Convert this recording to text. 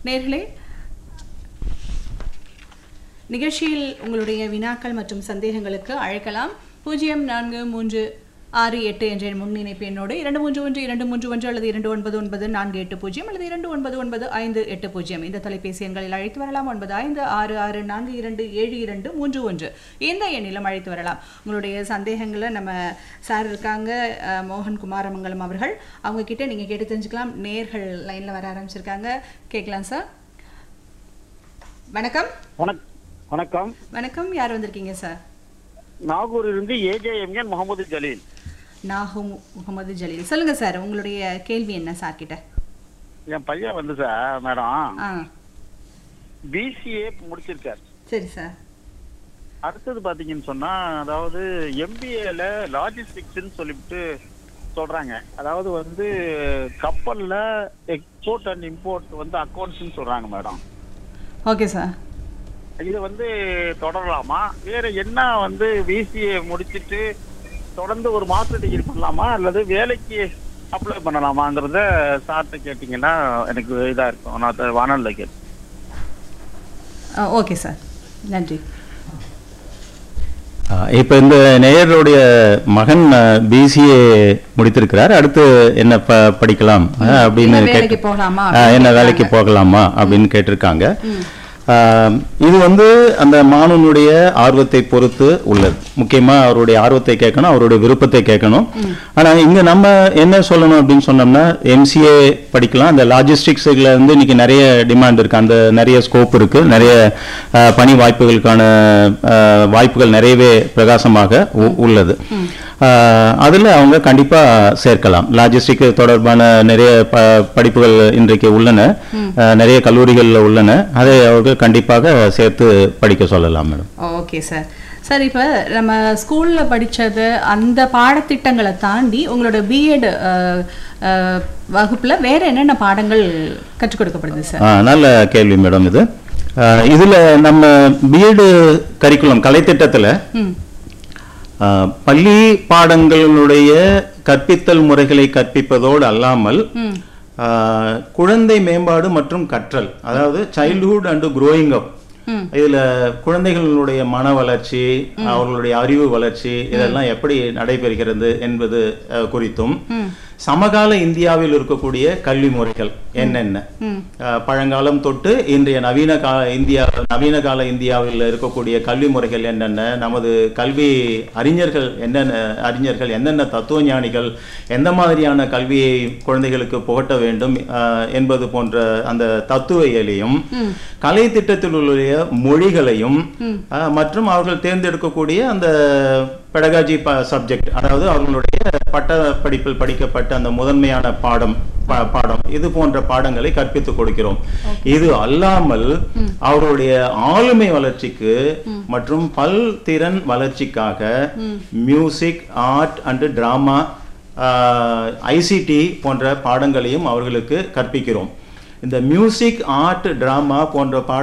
நேர்களே நிகழ்ச்சியில் உங்களுடைய வினாக்கள் மற்றும் சந்தேகங்களுக்கு அழைக்கலாம் பூஜ்ஜியம் நான்கு மூன்று ஆறு எட்டு என்ற முன்னிணைப்பு எண்ணோடு இரண்டு மூன்று ஒன்று இரண்டு மூன்று ஒன்று அல்லது இரண்டு ஒன்பது ஒன்பது நான்கு எட்டு பூஜ்ஜியம் அல்லது இரண்டு ஒன்பது ஒன்பது ஐந்து எட்டு பூஜ்ஜியம் இந்த தொலைபேசி எண்களில் அழைத்து வரலாம் ஒன்பது ஐந்து ஆறு ஆறு நான்கு இரண்டு ஏழு இரண்டு மூன்று ஒன்று இந்த எண்ணிலும் அழைத்து வரலாம் உங்களுடைய சந்தேகங்களை நம்ம சார் இருக்காங்க அஹ், மோகன் குமாரமங்கலம் அவர்கள் அவங்க கிட்ட நீங்க கேட்டு தெரிஞ்சுக்கலாம் நேர்கள் லைன்ல வர ஆரம்பிச்சிருக்காங்க கேட்கலாம் சார் வணக்கம் வணக் வணக்கம் வணக்கம் யார் வந்திருக்கீங்க சார் நாகூரிலிருந்து ஏஜேஎம்என் முகமது ஜலீல் நாகு முகமது ஜலீல் சொல்லுங்க சார் உங்களுடைய கேள்வி என்ன சார் கிட்ட என் பையன் வந்து சார் மேடம் ஆ பிசிஏ முடிச்சிருக்கார் சரி சார் அடுத்தது பாத்தீங்கன்னு சொன்னா அதாவது எம்பிஏல லாஜிஸ்டிக்ஸ்னு சொல்லிட்டு சொல்றாங்க அதாவது வந்து கப்பல்ல எக்ஸ்போர்ட் அண்ட் இம்போர்ட் வந்து அக்கௌண்ட்ஸ்னு சொல்றாங்க மேடம் ஓகே சார் இது வந்து தொடரலாமா வேற என்ன வந்து பிசிஏ முடிச்சிட்டு தொடர்ந்து ஒரு மாஸ்டர் டிகிரி பண்ணலாமா அல்லது வேலைக்கு அப்ளை பண்ணலாமாங்கிறத சார்ட்ட கேட்டீங்கன்னா எனக்கு இதா இருக்கும் நான் அத வானல்ல கேட்டேன் ஓகே சார் நன்றி இப்போ இந்த நேயருடைய மகன் பிசிஏ முடித்திருக்கிறார் அடுத்து என்ன ப படிக்கலாம் ஆ, அப்படின்னு என்ன வேலைக்கு கேட்டு- போகலாமா ஆ, என்ன வேலைக்கு போகலாமா அப்படின்னு கேட்டிருக்காங்க ஆ, இது வந்து அந்த மாணவனுடைய ஆர்வத்தை பொறுத்து உள்ளது முக்கியமா அவருடைய ஆர்வத்தை கேட்கணும் அவருடைய விருப்பத்தை கேட்கணும் ஆனா இங்க நம்ம என்ன சொல்லணும் அப்படின்னு சொன்னோம்னா எம்சிஏ படிக்கலாம் அந்த லாஜிஸ்டிக்ஸ்ல இருந்து இன்னைக்கு நிறைய டிமாண்ட் இருக்கு அந்த நிறைய ஸ்கோப் இருக்கு நிறைய ஆ, பணி வாய்ப்புகளுக்கான ஆ, வாய்ப்புகள் நிறையவே பிரகாசமாக உ- உள்ளது ஆஹ் அதுல அவங்க கண்டிப்பா சேர்க்கலாம் லாஜிஸ்டிக் தொடர்பான நிறைய ப- படிப்புகள் இன்றைக்கு உள்ளன ஆஹ் நிறைய கல்லூரிகள்ல உள்ளன அதை அவங்க கண்டிப்பாக சேர்த்து படிக்க சொல்லலாம் மேடம் ஓகே சார் சார் இப்போ நம்ம ஸ்கூலில் படிச்சது அந்த பாடத்திட்டங்களை தாண்டி உங்களோட பிஎட் வகுப்புல வேற என்னென்ன பாடங்கள் கற்றுக் கொடுக்கப்படுது சார் ஆஹ் நல்ல கேள்வி மேடம் இது ஆஹ் இதுல நம்ம பிஎட் கரிக்குலம் கலைத்திட்டத்துல ம் ஆஹ் பள்ளி பாடங்களுடைய கற்பித்தல் முறைகளை கற்பிப்பதோடு அல்லாமல் ம் ஆஹ் குழந்தை மேம்பாடு மற்றும் கற்றல் அதாவது சைல்ட்ஹுட் அண்ட் growing அப் ம். இதுல குழந்தைகளுடைய மன வளர்ச்சி அவர்களுடைய அறிவு வளர்ச்சி இதெல்லாம் எப்படி நடைபெறுகிறது என்பது அஹ், குறித்தும் சமகால இந்தியாவில் இருக்கக்கூடிய கல்வி முறைகள் என்னென்ன அஹ், பழங்காலம் தொட்டு இன்றைய நவீன கால இந்தியா நவீன கால இந்தியாவில் இருக்கக்கூடிய கல்வி முறைகள் என்னென்ன நமது கல்வி அறிஞர்கள் என்னென்ன அறிஞர்கள் என்னென்ன தத்துவ ஞானிகள் எந்த மாதிரியான கல்வியை குழந்தைகளுக்கு புகட்ட வேண்டும் அஹ், என்பது போன்ற அந்த தத்துவ இயலையும் கலை திட்டத்தில் உள்ள மொழிகளையும் அஹ், மற்றும் அவர்கள் தேர்ந்தெடுக்கக்கூடிய அந்த பெடகாஜி சப்ஜெக்ட் அதாவது அவர்களுடைய பட்ட படிப்பில் படிக்கப்பட்ட அந்த முதன்மையான பாடம் பா- பாடம் இது போன்ற பாடங்களை கற்பித்துக் கொடுக்கிறோம் இது அல்லாமல் அவருடைய ஆளுமை வளர்ச்சிக்கு மற்றும் பல்திறன் வளர்ச்சிக்காக music art and drama ICT போன்ற பாடங்களையும் அவர்களுக்கு கற்பிக்கிறோம் இந்த மியூசிக் ஆர்ட் டிராமா போன்ற பாட